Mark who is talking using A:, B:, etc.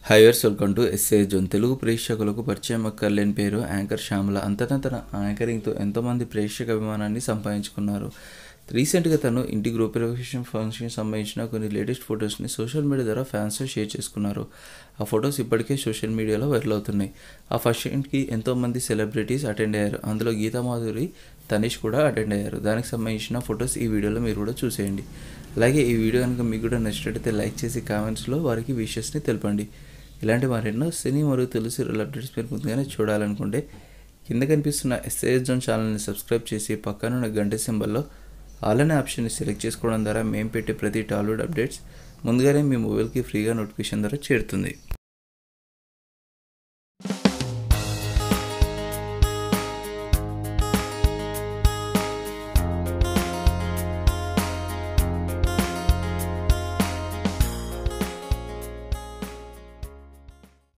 A: హైవర్స్ welcome to SA zone Telugu ప్రేక్షకులకు పరిచయం అక్కర్లేని పేరు యాంకర్ శ్యామల అంతటా తన యాంకరింగ్తో ఎంతోమంది ప్రేక్షక అభిమానాన్ని సంపాదించుకున్నారు రీసెంట్గా తను ఇంటి గృహప్రవేశం ఫంక్షన్కి సంబంధించిన కొన్ని లేటెస్ట్ ఫొటోస్ని సోషల్ మీడియా ద్వారా ఫ్యాన్స్తో షేర్ చేసుకున్నారు ఆ ఫొటోస్ ఇప్పటికే సోషల్ మీడియాలో వైరల్ అవుతున్నాయి ఆ ఫంక్షన్కి ఎంతోమంది సెలబ్రిటీస్ అటెండ్ అయ్యారు అందులో గీతామాధురి తనీష్ కూడా అటెండ్ అయ్యారు దానికి సంబంధించిన ఫొటోస్ ఈ వీడియోలో మీరు కూడా చూసేయండి అలాగే ఈ వీడియో కనుక మీకు కూడా నచ్చినట్టయితే లైక్ చేసి కామెంట్స్లో వారికి విషెస్ని తెలపండి ఇలాంటి మరెన్నో సినీ మరియు తెలుగు సీరియల్ అప్డేట్స్ మీరు ముందుగానే చూడాలనుకుంటే కింద కనిపిస్తున్న ఎస్ఏఎస్ జోన్ ఛానల్ని సబ్స్క్రైబ్ చేసి పక్కనున్న గంట సింబల్లో ఆల్ అనే ఆప్షన్ని సెలెక్ట్ చేసుకోవడం ద్వారా మేము పెట్టే ప్రతి టాలీవుడ్ అప్డేట్స్ ముందుగానే మీ మొబైల్కి ఫ్రీగా నోటిఫికేషన్ ద్వారా చేరుతుంది